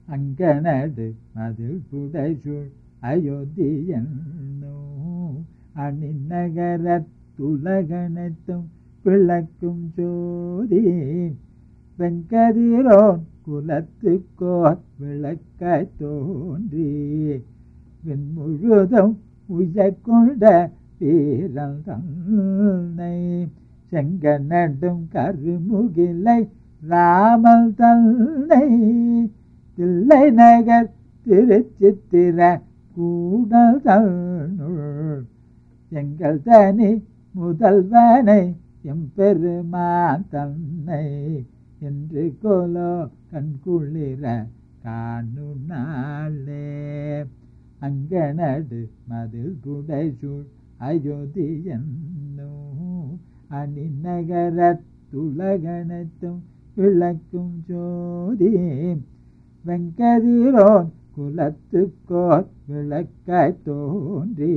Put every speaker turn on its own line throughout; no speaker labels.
அங்கனடு மதில் புடைசூழ் அயோத்தியன்னோ அணி நகர துலகனத்தும் விளக்கும் ஜோதி வெங்கதிரோன் குலத்துக்கோர் விளக்காய் தோன்றி விண்முழுதும் உயக்கொண்ட வீரன் தன்னை செங்கனடும் கருமுகிலை ராமல் தன்னை தில்லை நகர் திருச்சித்திர கூடல் தன்னுள் எங்கள் தனி முதல்வனை எம்பெருமான் தன்னை என்று கோலோ கண்குளிர காணும் நாளே அங்கனடு மதில் புடைசூழ் அயோத்தியன்னோ அணி நகர துலகனத்தும் விளக்கும் ஜோதி வெங்கதிரோன் குலத்துக்கோர் விளக்காய் தோன்றி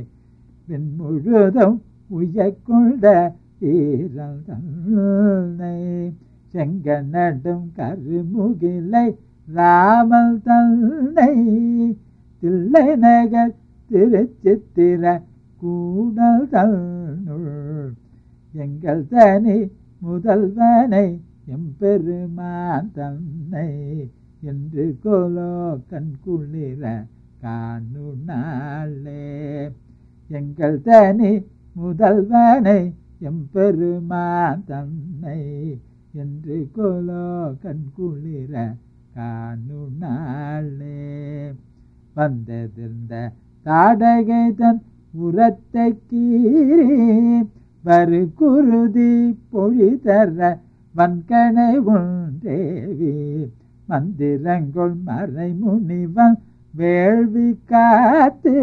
முழுதும் உயக்கொண்ட வீரல் தன்னை செங்கனடும் கருமுகிலை ராமல் தன்னை தில்லை நகர் திருச்சித்திர கூடல் தன்னுள் எங்கள் தனி முதல்வனை எம்பெருமான் தன்னை என்று கோலோ கண்குளிர காணு நாளே எங்கள் தனி முதல்வனை எம்பெருமான் தன்னை என்று கோலோ கண்குளிர காணு நாளே வந்ததிருந்த தாடகை தன் உரத்தை கீறி வரு குருதி பொழிதர வன்கணை உண்டேவி மந்திரங்கொள் மறை முனிவன் வேள்வி காத்து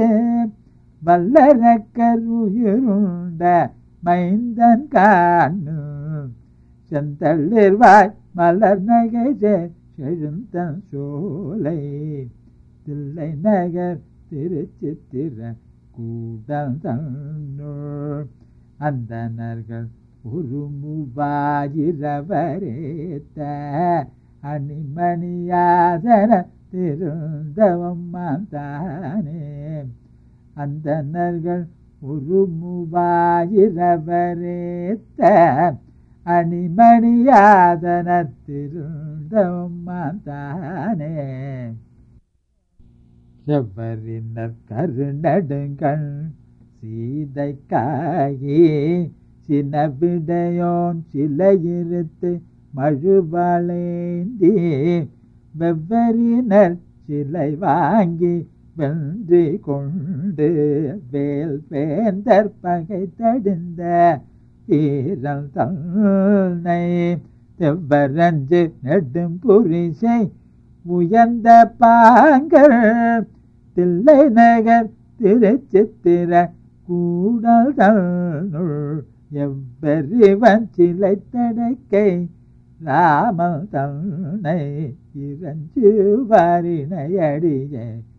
வல்லரக்கர் உயிருண்ட மைந்தன் காணு செந்தள்ளிர்வாய் மலர் நகை செழுந்தன் சோலை தில்லை நகர் திருச்சித்திர கூடல் தன்னுள் அந்தனர்கள் உருமுவாயிரவரேத்த அணிமணியாதன திருந்தவம் தானே அந்தனர்கள் உருமுவாயிரவரேத்த அணிமணியாதன திருந்தவம் தானே செவ்வரினர் கருநடுங்கள் சீதைக்காகி சினவிடையோன் சிலையிருத்து மழுவளைந்தி வெவ்வரினர் சிலை வாங்கி வென்று கொண்டு வேல் வேந்தர் பகை தடிந்த வீரல் தன்னை செவ்வரஞ்சு நெடும் புரிசை உயர்ந்த பாங்கள் தில்லை நகர் திருச்சித்திர கூடல் தன்னுள் எவ்வறிவன் சிலை தடக்கை ராமன் தன்னை இறஞ்சு வாரினையடிய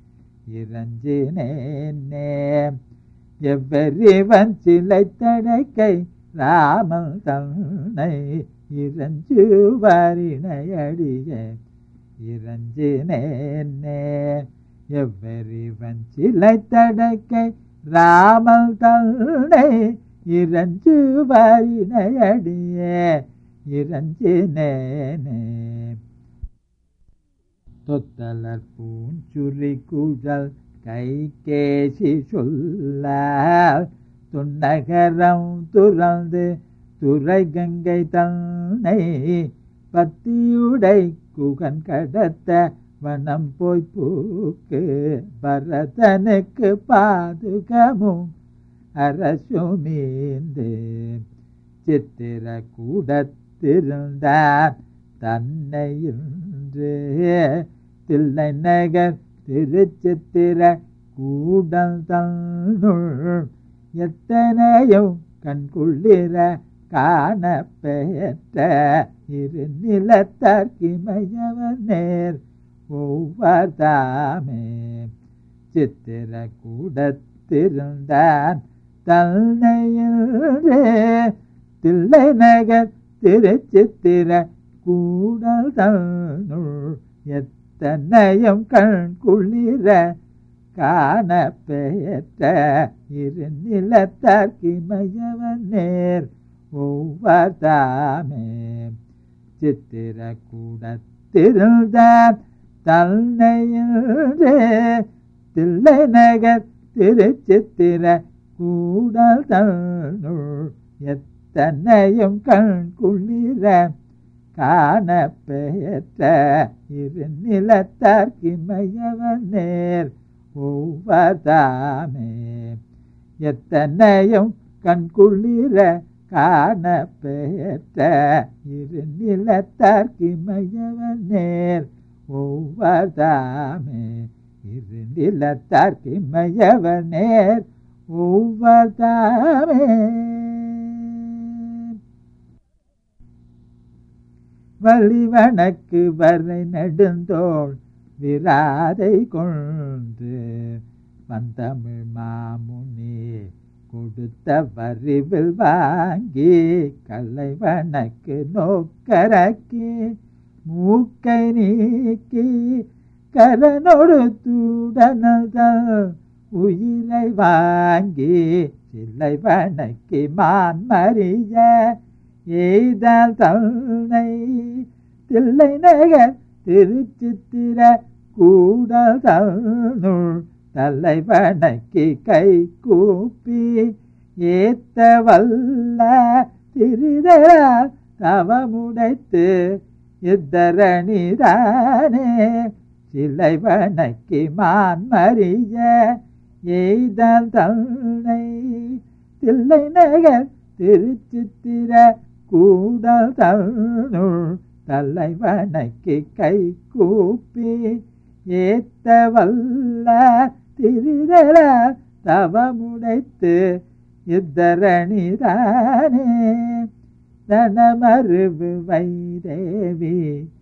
இறஞ்சினேனே எவ்வறிவன் சிலை தடக்கை ராமன் தன்னை இறஞ்சு வாரினையடிய இறஞ்சினேனே எவ்வறிவன் சிலை தடக்கை ராமல் தன்னை இறஞ்சு வாரினையடியே இறஞ்சினேனே தொத்தலர் பூஞ்சுரி குழல் கை கேசி சொல்ல துன்னகரம் துறந்து துறை கங்கை தன்னை பத்தியுடை குகன் கடத்த வனம் போய் பூக்கு பரதனுக்கு பாதுகமும் அரசுமீந்து சித்திர கூடத்திருந்தார் தன்னை இன்று தில்லை நகர் திருச்சித்திர கூடல் தன்னுள் எத்தனையும் கண்குள்ளிர காண பெற்ற இரு நிலத்தற்கிமையவர் நேர் ஒவ்வொருதாமே சித்திர கூடத்திருந்தான் தன்னையிலே தில்லை நகர் திருச்சித்திர கூடல் தன்னுள் எத்தனையும் கண் குளிர காண பெயற்ற இரு நிலத்தார்க்கிமயவன் நேர் ஒவ்வொருதாமே சித்திர கூடத்திருந்த தன்னையின்றே தில்லை நகர் திருச்சித்திர கூடல் தன்னுள் எத்தனையும் கண் குளிர காண பெயற்ற இரு நிலத்தார்க்கிமயவன் நேர் ஒவ்வொருதாமே எத்தனையும் கண் குளிர காண பெயற்ற இரு நிலத்தார்க்கிமயவன் நேர் ஒவ்வொருதாமே இரு நிலத்தார்க்கிமயவன் நேர் ஒவ்வொருதாமே வழிவனக்கு வரை நெடுந்தோள் விராதை கொண்டு வந்தமிழ் மாமுனி கொடுத்த வரிவில் வாங்கி கலைவனக்கு நோக்கரக்கி மூக்கை நீக்கி கரனொடு தூடனதல் உயிரை வாங்கி சில்லை வணக்கி மான்மறிய எய்தால் தன்னை தில்லை நகர் திருச்சித்திர கூடல் தன்னுள் தலைவணக்கி கை கூப்பி ஏத்த வல்ல திருதரால் தவமுடைத்து இத்தரணிதானே சிலை வணக்கி மான்மறிய எய்தால் தன்னை தில்லை நகர் திருச்சித்திர கூடல் தன்னுள் தலைவணக்கி கை கூப்பி ஏத்த வல்ல திரிதர தவமுடைத்து இத்தரணிதானே தனமருவு வைதேவி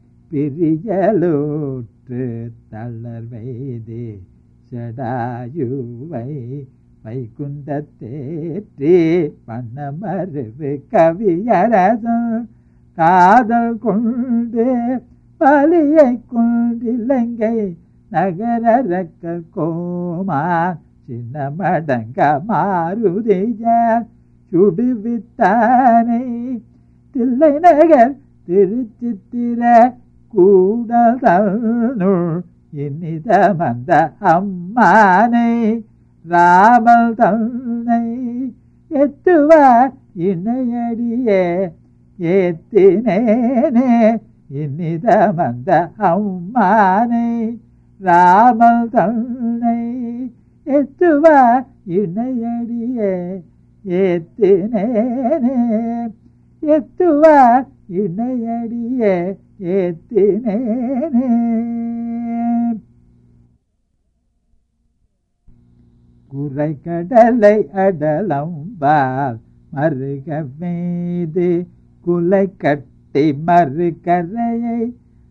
பிரியலூற்று தளர்வைதே சடாயுவை வைகுந்தத்தேற்றி பண்ணமருவு கவியரசன் காதல் கொண்டு பலியை கொண்டிலங்கை நகரக்க கோமா சின்ன மடங்க மாருதிய சுடுவித்தானை தில்லை நகர் திருச்சித்திர கூடல் தன்னுள் இனித மந்த அம்மானை ராமல் தன்னை எத்துவார் இணையடியே ஏத்தினேனே இனித மந்த அம்மானை ராமல் தன்னை எத்துவார் இணையடியே ஏத்தினேனே எத்துவார் இணையடியே ஏத்தினேனே குறை கடலை அடலம்பால் மருக மீது குலை கட்டி மறுகரையை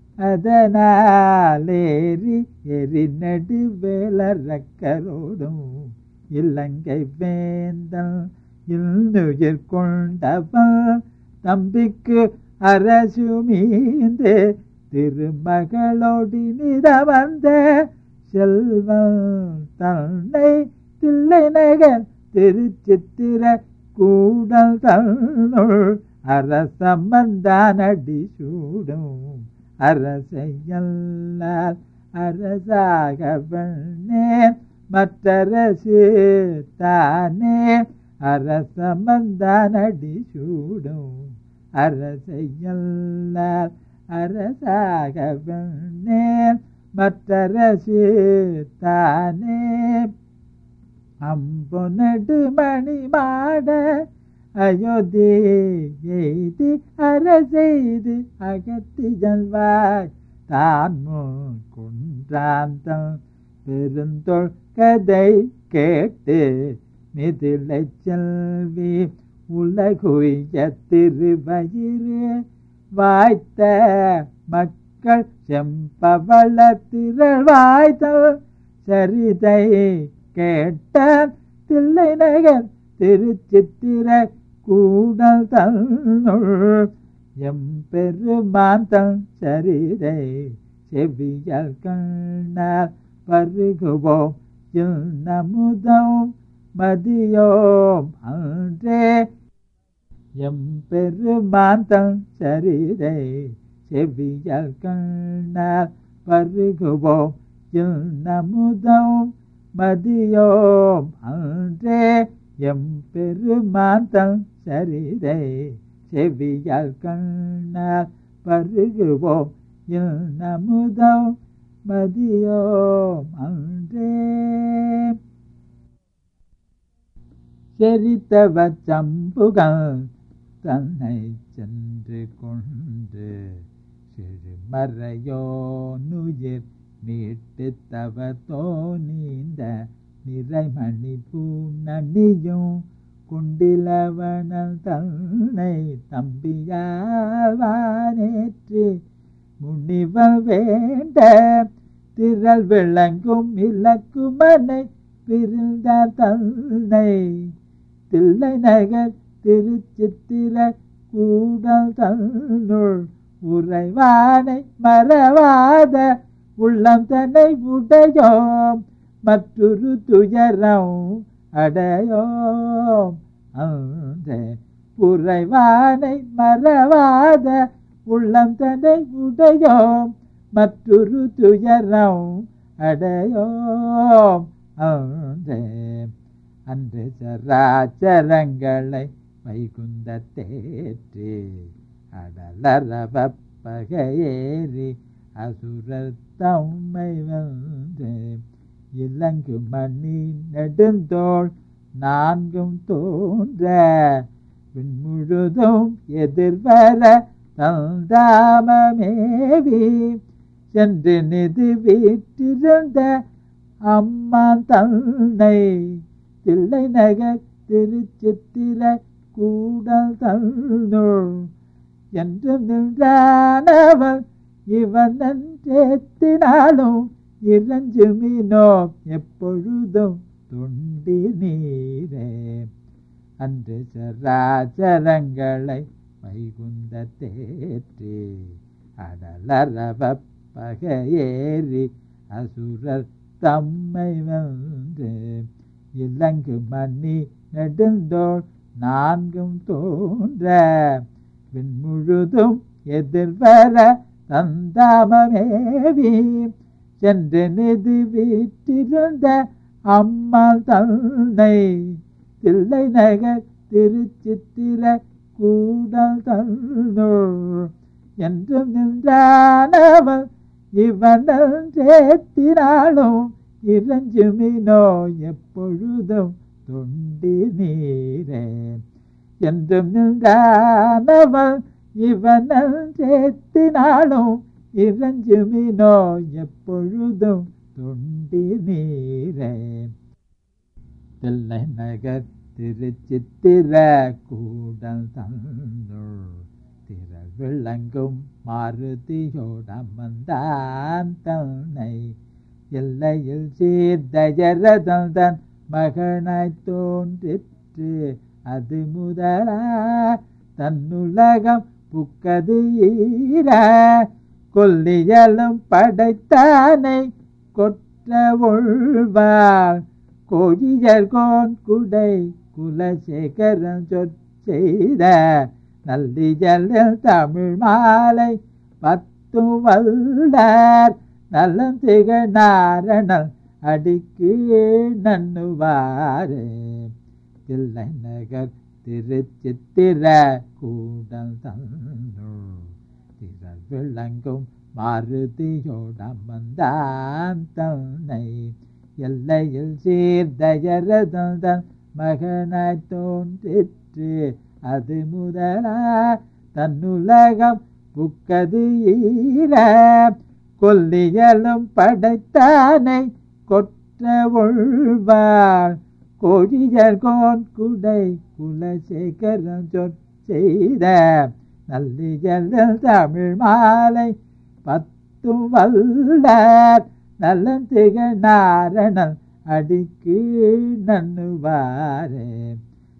அதனாலேறி எரி நடுவேலறக்கரோடும் இலங்கை வேந்தன் இன்னுயிர் கொண்டவன் தம்பிக்கு அரசு மீந்து திருமகளோடி நித வந்த செல்வன் தன்னை தில்லை நகர் திருச்சித்திர கூடல் தன்னுள் அரசமந்தானடி சூடும் அரசையல்லால் அரசாக வெண்ணேன் மற்றரசு தானே அரசமந்தானடி சூடும் அரசையல்லால் அரசாக வெண்ணேன் மற்றரசு தானே அம்பொனடு மணி மாட அயோத்தி எய்தி அரசெய்து அகத்தி ஜல்வாய் தான் முன் குன்றாந்தம் பெருந்தொள் கதை கேட்டு மிதிலை செல்வி உலகுய திருவயிறு வாய்த்த மக்கள் செம்பவள திரள் வாய்த்தல் சரிதை கேட்ட தில்லை நகர் திருச்சித்திர கூடல் தன்னுள் எம்பெருமான் தன் சரிதை செவியல் கண்ணால் பருகுவோம் நமுதம் மதியோம் அன்றே எம்பெருமாந்தம் சரிதை செவியல் கண்ணால் பருகுவோம் நமுதம் மதியோம் அன்றே எம்பெருமாந்தம் சரிதை செவியால் கண்ணால் பருகுவோம் நமுதம் மதியோம் அன்றே செரித்தவ சம்புகள் தன்னை சென்று கொண்டு சிறுமறையோ நுயிர் மீட்டு தவ தோணிந்த நிறைமணி பூநணியும் குண்டிலவனல் தன்னை தம்பியாவானேற்றி முனிவல் வேண்ட திரள் விளங்கும் இலக்குமனை பிரிந்த தன்னை தில்லை நகர் திருச்சித்திர கூடல் தன்னுள் உறைவானை மறவாத உள்ளம் தன்னை உடையோம் மற்றொரு துயரம் அடையோம் அந்த புறைவானை மறவாத உள்ளம் தன்னை உடையோம் மற்றொரு துயரம் அடையோம் அந்த அன்று சராச்சரங்களை வைகுந்த தேற்றி அடலரவ பகையேறி அசுரர் தம்மை வந்து இலங்கு மணி நெடுந்தோள் நான்கும் தோன்ற முழுதும் எதிர்வர தந்தாமமேவி சென்று நிதி வீற்றிருந்த அம்மா தன்னை தில்லை நகர் திருச்சித்திர கூடல் தன்னுள் என்று நின்றானவன் இவன் நன்றேத்தினாலும் இறஞ்சுமினோ எப்பொழுதும் துண்டி நீரே அன்று சராச்சரங்களை வைகுந்த தேற்றி அடலரவ பகையேறி அசுரர் தம்மை வந்து இலங்கு மணி நெடுந்தோள் நான்கும் தோன்ற விண்முழுதும் எதிர்வர தந்தாமமேவி சென்று நிதி வீட்டிருந்த அம்மா தன்னை தில்லை நகர் திருச்சித்திர கூடல் தன்னுள் என்று நின்றானவன் இவன் சேர்த்தினாலும் இறஞ்சுமினோ எப்பொழுதும் தொண்டி நீரே என்றும் நின்றானவன் இவன் சேர்த்தினாலும் இறஞ்சுமினோ எப்பொழுதும் தொண்டி நீரே தில்லை நகர் திருச்சித்திர கூடல் தன்னுள் திரள் விளங்கும் மாருதியோடமந்தான் தன்னை எல்லையில் சீர்தயரதன் தன் மகனாய் தோன்றிற்று அது முதலா தன்னுலகம் புக்கது ஈர கொல்லியலும் படைத்தானை கொற்ற ஒழ்வாள் கோழியர் கோன் குடை குலசேகரன் சொற்செய்த நல்லியலில் தமிழ் மாலை பத்து வல்லார் நலம் திக நாரணல் அடிக்கு நன்னுவாரே தில்லை நகர் திருச்சித்திர கூடல் தன்னுள் திரள் விளங்கும் மாருதியோடமந்தான் தன்னை எல்லையில் சீர்தயரதன் தன் மகனாய் தோன்றிற்று அது முதலா தன்னுலகம் புக்கது ஈர கொல்லியலும் படைத்தானை கொற்ற ஒழ்வாள் கோழியர் கோன் குடை குலசேகரன் சொற்செய்த நல்லியல் தமிழ் மாலை பத்து வல்லார் நலன் திக நாரணன் அடிக்கு நன்னுவாரே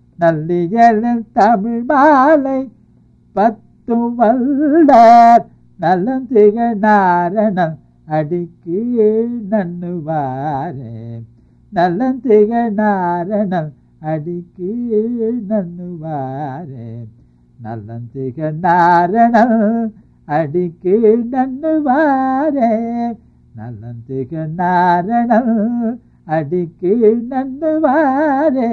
நல்லியல் தமிழ் மாலை பத்து வல்லார் நலந்திக நாரணன் அடிக்கு நன்னுவாரே நலந்திக நாரணன் அடிக்கு நன்னுவாரே நலந்திக நாரணன் அடிக்கு நன்னுவாரே நலந்திக நாரணன் அடிக்கு நன்னுவாரே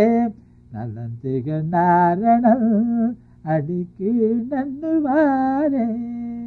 நலந்திக நாரணன் அடிக்கு நன்னுவாரே